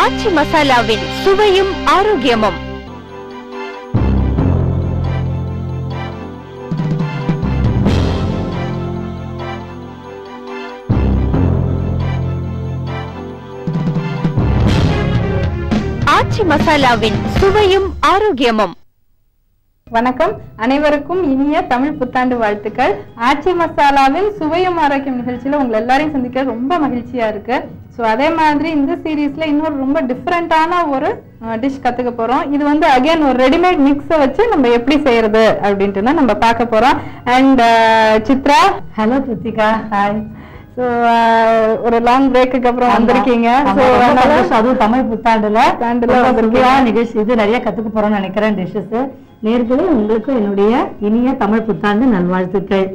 ஆச்சி மசாலாவின் சுவையும் ஆரோக்கியமும் ஆச்சி மசாலாவின் சுவையும் ஆரோக்கியமும் வணக்கம் அனைவருக்கும் இனிய தமிழ் புத்தாண்டு வாழ்த்துக்கள் ஆச்சி மசாலாவில் சுவையும் ஆரோக்கியம் நிகழ்ச்சியில உங்களை எல்லாரையும் சந்திக்க ரொம்ப மகிழ்ச்சியா இருக்கு ஸோ அதே மாதிரி இந்த சீரீஸ்ல இன்னொரு ரொம்ப டிஃப்ரெண்டான ஒரு டிஷ் கத்துக்க போறோம் இது வந்து அகைன் ஒரு ரெடிமேட் மிக்ஸை வச்சு நம்ம எப்படி செய்யறது அப்படின்ட்டு தான் நம்ம பார்க்க போறோம் and Chitra hello Krithika hi so ஒரு லாங் பிரேக்குக்கு அப்புறம் வந்திருக்கீங்க ஸோ அதுவும் தமிழ் புத்தாண்டுல புத்தாண்டுல ரொம்ப வந்திருக்கீங்க. சுவையான நிகழ்ச்சி இது நிறைய கத்துக்க போறோம்னு நினைக்கிறேன் டிஷ்ஷஸ் நேர்களே உங்களுக்கும் என்னுடைய இனிய தமிழ் புத்தாண்டு நல்வாழ்த்துக்கள்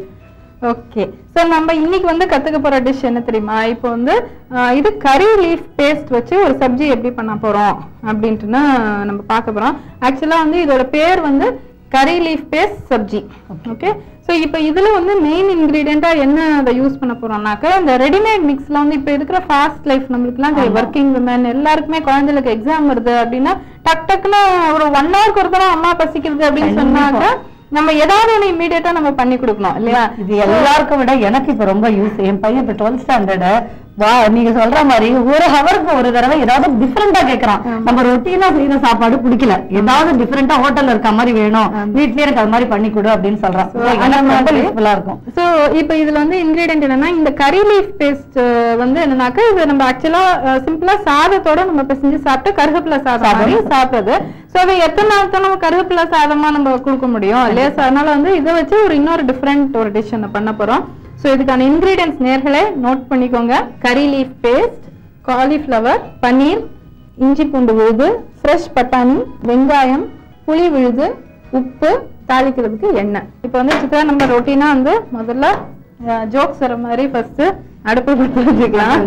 ஓகே ஸோ நம்ம இன்னைக்கு வந்து கத்துக்க போற டிஷ் என்ன தெரியுமா இப்போ வந்து ஆஹ், இது கறி லீஃப் பேஸ்ட் வச்சு ஒரு சப்ஜி எப்படி பண்ண போறோம் அப்படின்ட்டுன்னு நம்ம பார்க்க போறோம் ஆக்சுவலா வந்து இதோட பேர் வந்து curry leaf paste sabzi okay so இப்போ இதுல வந்து மெயின் இன்கிரீடியண்டா என்ன அதை யூஸ் பண்ண போறோம்னாக்க இந்த ரெடிமேட் மிக்ஸ்ல வந்து இப்போ இருக்கிற ஃபாஸ்ட் லைஃப் நம்மளுக்குலாம் ஒர்க்கிங் விமன் எல்லாருக்குமே குழந்தைகளுக்கு எக்ஸாம் வருது அப்படின்னா டக் டக்குன்னு ஒரு ஒன் ஹவருக்கு ஒரு தடவை அம்மா பசிக்கிறது அப்படின்னு சொன்னாக்க நம்ம ஏதாவது ஒன்று இமீடியட்டா நம்ம பண்ணி கொடுக்கணும் இல்லையா இது எல்லாருக்கும் விட எனக்கு இப்ப ரொம்ப யூஸ் என் பையன் இப்ப டுவெல்த் ஸ்டாண்டர்ட் வா நீங்க சொல்ற மாதிரி ஒரு ஹவருக்கு ஒரு தடவை ஏதாவது டிஃபரெண்டா கேக்குறான் நம்ம ரொட்டீனா செய்யற சாப்பாடு பிடிக்கல ஏதாவது டிஃபரெண்டா ஹோட்டல்ல இருக்க மாதிரி வேணும் வீட்லயே எனக்கு அது மாதிரி பண்ணி கொடு அப்படின்னு சொல்றான் So, எனக்கு ரொம்ப யூஸ்ஃபுல்லா இருக்கும் சோ இப்போ இதுல வந்து இன்கிரீடியன்ட் என்னன்னா இந்த கறி லீஃப் பேஸ்ட் வந்து என்னன்னாக்கா இது நம்ம ஆக்சுவலா சிம்பிளா சாதத்தோட நம்ம பிசைஞ்சு சாப்பிட்டு கருவேப்பிலை சாதம் மாதிரி சாப்பிடுறது சோ அது எத்தனை நாள் தான் நம்ம கருவேப்பிலை சாதமா நம்ம கொடுக்க முடியும் இல்லையா So, அதனால வந்து இதை வச்சு ஒரு இன்னொரு டிஃப்ரெண்ட் ஒரு டிஷ் நம்ம பண்ண போறோம் சோ இதுக்கான இன்கிரீடியன்ஸ் நேர்களே நோட் பண்ணிக்கோங்க கறி லீஃப் பேஸ்ட் காலிஃப்ளவர் பன்னீர் இஞ்சி பூண்டு விழுது ஃப்ரெஷ் பட்டாணி வெங்காயம் புளி விழுது உப்பு தாளிக்கிறதுக்கு எண்ணெய் இப்போ வந்து சித்ரா நம்ம ரொட்டீனா வந்து முதல்ல ஜோக்ஸ் வர மாதிரி ஃபர்ஸ்ட் அடுப்பு கொடுத்து வச்சுக்கலாம்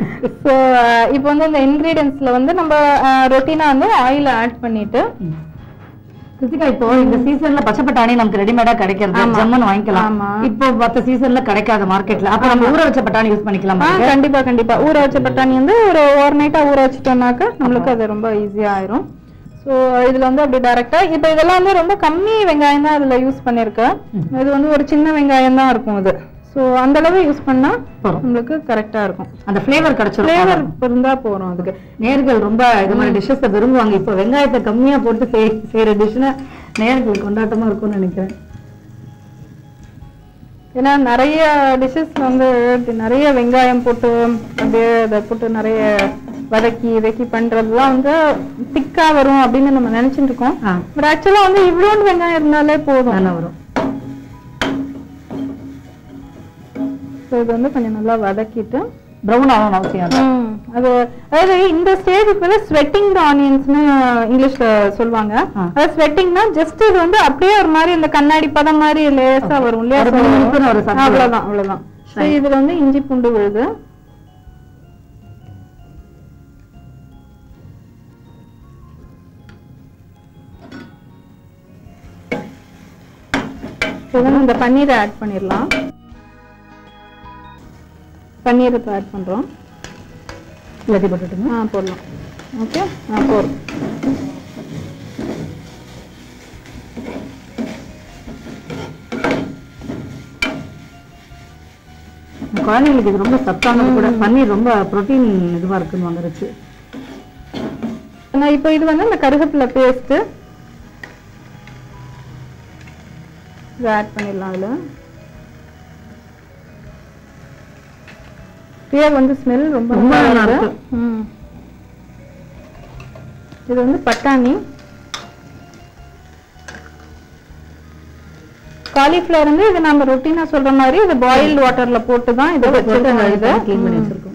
ஸோ இப்போ வந்து இந்த இன்கிரீடியன்ஸ்ல வந்து நம்ம ரொட்டீனா வந்து ஆயில் ஆட் பண்ணிட்டு கிருத்திகா இப்போ இந்த சீசன்ல பச்சை பட்டாணி நமக்கு ரெடிமேடா கிடைக்கிறது ஆமா. ஜம்முன்னு வாங்கிக்கலாம் ஆமா. இப்போ மத்த சீசன்ல கிடைக்காத மார்க்கெட்ல அப்ப நம்ம ஊற வச்ச பட்டாணி யூஸ் பண்ணிக்கலாம் ஆ கண்டிப்பா கண்டிப்பா ஊற வச்ச பட்டாணி வந்து ஒரு ஓவர் நைட்டா ஊற வச்சுட்டோம்னாக்க நம்மளுக்கு அது ரொம்ப ஈஸியா ஆயிரும் ஸோ இதுல வந்து அப்படி டைரக்டா இப்போ இதெல்லாம் வந்து ரொம்ப கம்மி வெங்காயம் தான் இதுல யூஸ் பண்ணிருக்கேன் இது வந்து ஒரு சின்ன வெங்காயம் தான் இருக்கும் இது ஸோ அந்த அளவு யூஸ் பண்ணா போறோம். நம்மளுக்கு கரெக்டா இருக்கும் அந்த ஃபிளேவர் கிடைச்சிரும் ஃபிளேவர் இருந்தா போறோம் அதுக்கு நேர்கள் ரொம்ப இது மாதிரி டிஷ்ஷஸ் விரும்புவாங்க இப்போ வெங்காயத்தை கம்மியா போட்டு செய்- செய்யற டிஷ்னா நேர்கள் கொண்டாட்டமா இருக்கும்னு நினைக்கிறேன் ஏன்னா நிறைய டிஷ்ஷஸ்ல வந்து இப்படி நிறைய வெங்காயம் போட்டு அப்படியே அதை போட்டு நிறைய வதக்கி வதக்கி பண்றதுலாம் வந்து திக்கா வரும் அப்படின்னு நம்ம நினைச்சிட்டு இருக்கோம் ஆ. பட் ஆக்சுவலா வந்து இவ்வளோண்டு வெங்காயம் இருந்தாலே போதும் நல்லா வரும் ஸோ இது வந்து கொஞ்சம் நல்லா வதக்கிட்டு ப்ரௌன் ஆகணும் அவசியம் இல்லை. ம், அது அதாவது இந்த ஸ்டேஜ் இப்போ ஸ்வெட்டிங் த ஆனியன்ஸ்னு இங்கிலீஷ்ல சொல்லுவாங்க ஆ. அதாவது ஸ்வெட்டிங்னா ஜஸ்ட் இது வந்து அப்படியே ஒரு மாதிரி இந்த கண்ணாடி பதம் மாதிரி லேசா வரும் இல்லையா ஒரு So, மினுமினுப்புன்னு ஒரு சத்தம். அவ்வளவுதான் அவ்வளவுதான் So, இதுல வந்து இஞ்சி பூண்டு விழுது So, then இந்த பன்னீரை ஆட் பண்ணிடலாம் பன்னீரை இப்போ ஆட் பண்றோம் எல்லாத்தையும் போட்டுட்டுங்க ஆ போடலாம் ஓகே ஆ போதும் குழந்தைங்களுக்கு இது ரொம்ப சத்தானது கூட பன்னீர் ரொம்ப புரோட்டீன் இதுவா இருக்குன்னு வந்துருச்சு நான் இப்போ இது வந்து இந்த கருவேப்பிலை பேஸ்ட் இதை ஆட் பண்ணிடலாம் அதுல பியர் வந்து ஸ்மெல் ரொம்ப ரொம்ப நல்லா நல்லா இருக்கு ம். இது வந்து பட்டாணி காலிஃப்ளவர் வந்து இது நம்ம ரொட்டீனா சொல்ற மாதிரி இது பாயில்டு வாட்டர்ல போட்டு தான் இதை வச்சிருக்கோம் இது க்ளீன் பண்ணி வச்சிருக்கோம்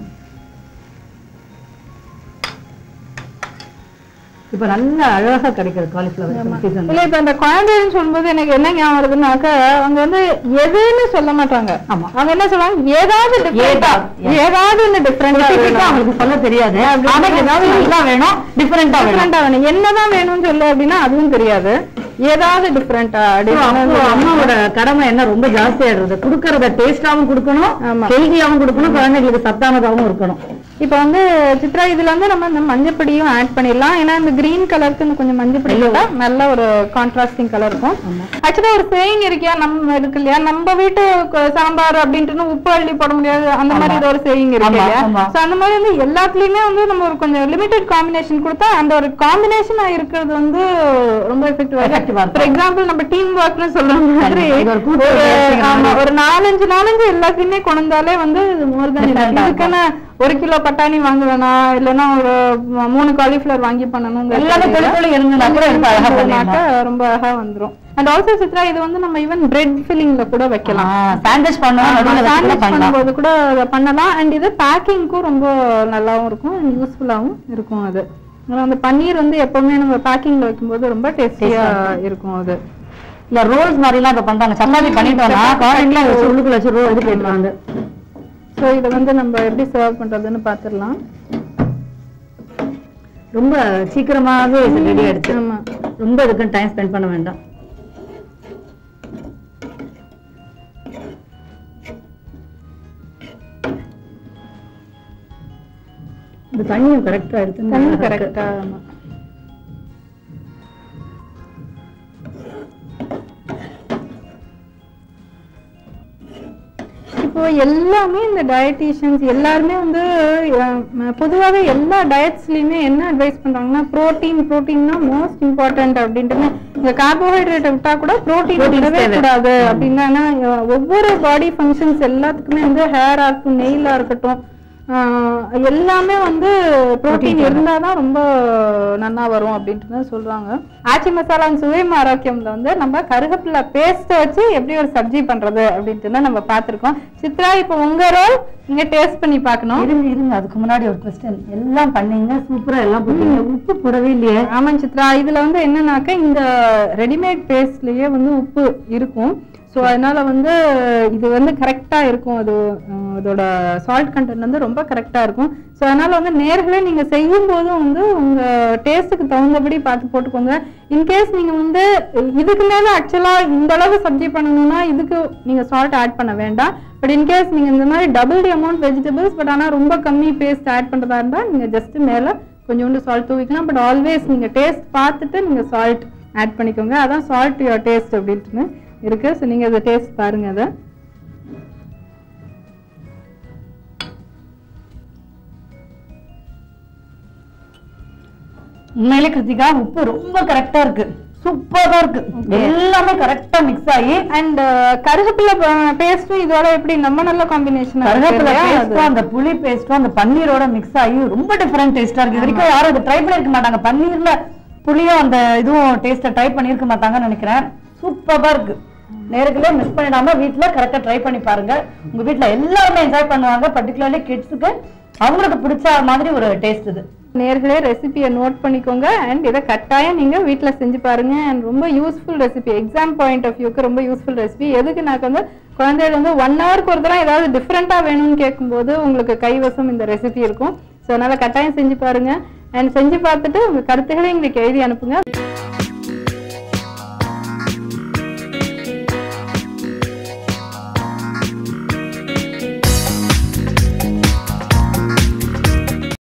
இப்ப நல்ல அழகா கிடைக்கிறது காலிஃபிளவர் சீசன் இல்ல இப்ப இந்த குழந்தைன்னு சொல்லும்போது எனக்கு என்ன ஞாபகம் வருதுன்னாக்க அவங்க வந்து எதுன்னு சொல்ல மாட்டாங்க ஆமா. அவங்க என்ன சொல்லுவாங்க ஏதாவது டிஃபரெண்டா ஏதாவது, ஏதாவது ஒண்ணு டிஃபரெண்டா அவங்களுக்கு சொல்ல தெரியாது ஆனா ஏதாவது நல்லா வேணும் டிஃபரெண்டா வேணும் டிஃபரெண்டா வேணும் என்னதான் வேணும்னு சொல்லு அப்படின்னா அதுவும் தெரியாது ஏதாவது டிஃபரெண்டா அப்போ அம்மாவோட கடமை என்ன ரொம்ப ஜாஸ்தியாடுறது குடுக்கறத டேஸ்டாவும் கொடுக்கணும் ஆமா. ஹெல்தியாவும் கொடுக்கணும் குழந்தைங்களுக்கு சத்தானதாவும் இருக்கணும் இப்போ வந்து சித்ரா இதுல வந்து நம்ம இந்த மஞ்சப்பொடியும் ஆட் பண்ணிடலாம் ஏன்னா இந்த கிரீன் கலருக்கு இந்த கொஞ்சம் மஞ்சப்பொடி போட்டா நல்ல ஒரு கான்ட்ராஸ்டிங் கலர் இருக்கும் ஆக்சுவலா ஒரு சேயிங் இருக்கியா நம்ம இருக்கு இல்லையா நம்ம வீட்டு க- சாம்பார் அப்படின்ட்டு உப்பு அள்ளி போட முடியாது அந்த மாதிரி இது ஒரு சேயிங் இருக்கு ஆமா, இல்லையா ஆமா. சோ அந்த மாதிரி வந்து எல்லாத்துலயுமே வந்து நம்ம ஒரு கொஞ்சம் லிமிடெட் காம்பினேஷன் கொடுத்தா அந்த ஒரு காம்பினேஷன் இருக்கிறது வந்து ரொம்ப எஃபெக்டிவா Effective ஆ இருக்கும் ஃபார் எக்ஸாம்பிள் நம்ம டீம் ஒர்க்னு சொல்ற மாதிரி இது ஒரு கூட்டு ஒரு முயற்சிங்கிற ஆமா, மாதிரி. ஒரு நாலஞ்சு நாலஞ்சு எல்லாத்தையுமே கொண்டு வந்தாலே வந்து மோர் தென் Different ஆ இதுக்கான ஒரு கிலோ பட்டாணி வாங்க வேணாம் இல்லைன்னா ஒரு ம- மூணு காலிஃபிளவர் வாங்கி பண்ணணும் எல்லாமே பொடி பொடி இருந்ததுன்னா கூட ரொம்ப அழகா பண்ணிடலாம். ரொம்ப அழகா வந்துரும் அண்ட் ஆல்சோ சித்ரா இது வந்து நம்ம ஈவன் பிரெட் ஃபில்லிங்ல கூட வைக்கலாம் சாண்ட்விச் பண்ணுவோம் நடுவுல வச்சு கூட சாண்ட்விச் பண்ணலாம் பண்ணும்போது கூட அதை பண்ணலாம் அண்ட் இது பேக்கிங்க்கும் ரொம்ப நல்லாவும் இருக்கும் அண்ட் யூஸ்ஃபுல்லாகவும் இருக்கும் அது அப்புறம் அந்த பன்னீர் வந்து எப்பவுமே நம்ம பேக்கிங்ல வைக்கும்போது ரொம்ப டேஸ்டியா இருக்கும் அது இல்ல ரோல்ஸ் மாதிரி எல்லாம் இப்ப பண்றாங்க சப்பாத்தி பண்ணிட்டோம்னா கார்டன்ல வச்சு உள்ளுக்குள்ள வச்சு ரோல் இது போயிடுவாங்க ஸோ இதை வந்து நம்ம எப்படி சர்வ் பண்றதுன்னு பார்த்துடலாம் ரொம்ப சீக்கிரமாவே ரெடி ஆயிடுச்சு ஆமா ரொம்ப இதுக்கு டைம் ஸ்பெண்ட் பண்ண வேண்டாம் இந்த தண்ணியும் கரெக்டா எடுத்து தண்ணி கரெக்டா இப்போ எல்லாமே இந்த டயட்டீஷியன்ஸ் எல்லாருமே வந்து அஹ், பொதுவாவே எல்லா டயட்ஸ்லயுமே என்ன அட்வைஸ் பண்றாங்கன்னா புரோட்டீன் புரோட்டீன்னா மோஸ்ட் இம்பார்ட்டன்ட் அப்படின்ட்டு இந்த கார்போஹைட்ரேட் விட்டா கூட புரோட்டீன் விடவே கூடாது அப்படின்னா ஏன்னா, அஹ், ஒவ்வொரு பாடி ஃபங்க்ஷன்ஸ் எல்லாத்துக்குமே வந்து ஹேரா இருக்கட்டும் நெயிலா இருக்கட்டும் ஆஹ் எல்லாமே வந்து புரோட்டீன் இருந்தாதான் ரொம்ப நல்லா வரும் அப்படின்ட்டு தான் சொல்றாங்க ஆச்சி மசாலா சுவை ஆரோக்கியம்ல வந்து நம்ம கருகப்பில்லை பேஸ்ட் வச்சு எப்படி ஒரு சப்ஜி பண்றது அப்படின்ட்டு தான் நம்ம பார்த்திருக்கோம் சித்ரா இப்போ உங்க ரோல் நீங்க டேஸ்ட் பண்ணி பார்க்கணும் இருங்க இருங்க அதுக்கு முன்னாடி ஒரு கொஸ்டின் எல்லாம் பண்ணீங்க சூப்பரா எல்லாம் போட்டீங்க உப்பு போடவே இல்லையே ஆமாம் சித்ரா இதுல வந்து என்னன்னாக்கா இந்த ரெடிமேட் பேஸ்ட்லயே வந்து உப்பு இருக்கும் ஸோ அதனால வந்து இது வந்து கரெக்டா இருக்கும் அது அஹ், இதோட சால்ட் கண்டென்ட் வந்து ரொம்ப கரெக்டா இருக்கும் ஸோ அதனால வந்து நேர்களே நீங்க செய்யும் போதும் வந்து உங்க டேஸ்ட்டுக்கு தகுந்தபடி பார்த்து போட்டுக்கோங்க இன்கேஸ் நீங்க வந்து இதுக்கு மேல ஆக்சுவலா இந்த அளவு சப்ஜி பண்ணணும்னா இதுக்கு நீங்க சால்ட் ஆட் பண்ண வேண்டாம் பட் இன்கேஸ் நீங்க இந்த மாதிரி double the amount vegetables but ஆனா ரொம்ப கம்மி பேஸ்ட் ஆட் பண்றதா இருந்தா நீங்க ஜஸ்ட் மேல கொஞ்சோண்டு சால்ட் தூவிக்கலாம் பட் ஆல்வேஸ் நீங்க டேஸ்ட் பார்த்துட்டு நீங்க சால்ட் ஆட் பண்ணிக்கோங்க அதான் சால்ட் யுவர் டேஸ்ட் அப்படின்ட்டு இருக்கு ஸோ நீங்க அதை டேஸ்ட் பாருங்க அதை உண்மையிலே கிருத்திகா உப்பு ரொம்ப கரெக்டா இருக்கு சூப்பரா இருக்கு எல்லாமே கரெக்டா மிக்ஸ் ஆகி அண்ட் கருவேப்பிலை பேஸ்ட்டும் இதோட எப்படி நம்ம நல்ல காம்பினேஷன் கருவேப்பிலை பேஸ்டும் அந்த புளி பேஸ்டும் அந்த பன்னீரோட மிக்ஸ் ஆகி ரொம்ப டிஃபரெண்ட் டேஸ்டா இருக்கு இது வரைக்கும் யாரும் இதை ட்ரை பண்ணிருக்க மாட்டாங்க பன்னீர்ல புளியும் அந்த இதுவும் டேஸ்ட ட்ரை பண்ணிருக்க மாட்டாங்கன்னு நினைக்கிறேன் சூப்பரா இருக்கு நேருக்குள்ளே மிஸ் பண்ணிடாம வீட்ல கரெக்டா ட்ரை பண்ணி பாருங்க உங்க வீட்ல எல்லாருமே என்ஜாய் பண்ணுவாங்க பர்டிகுலர்லி கிட்ஸுக்கு அவங்களுக்கு பிடிச்ச மாதிரி ஒரு டேஸ்ட் இது நேர்களே ரெசிபியை நோட் பண்ணிக்கோங்க அண்ட் இதை கட்டாயம் நீங்க வீட்ல செஞ்சு பாருங்க அண்ட் ரொம்ப useful recipe exam point of வியூக்கு ரொம்ப யூஸ்ஃபுல் ரெசிபி எதுக்கு நான் வந்து குழந்தைகள் வந்து ஒன் ஹவருக்கு ஒரு தடவை ஏதாவது டிஃப்ரெண்டா வேணும்னு கேட்கும்போது உங்களுக்கு கைவசம் இந்த ரெசிபி இருக்கும் ஸோ அதனால கட்டாயம் செஞ்சு பாருங்க அண்ட் செஞ்சு பார்த்துட்டு உங்க கருத்துக்களை எங்களுக்கு எழுதி அனுப்புங்க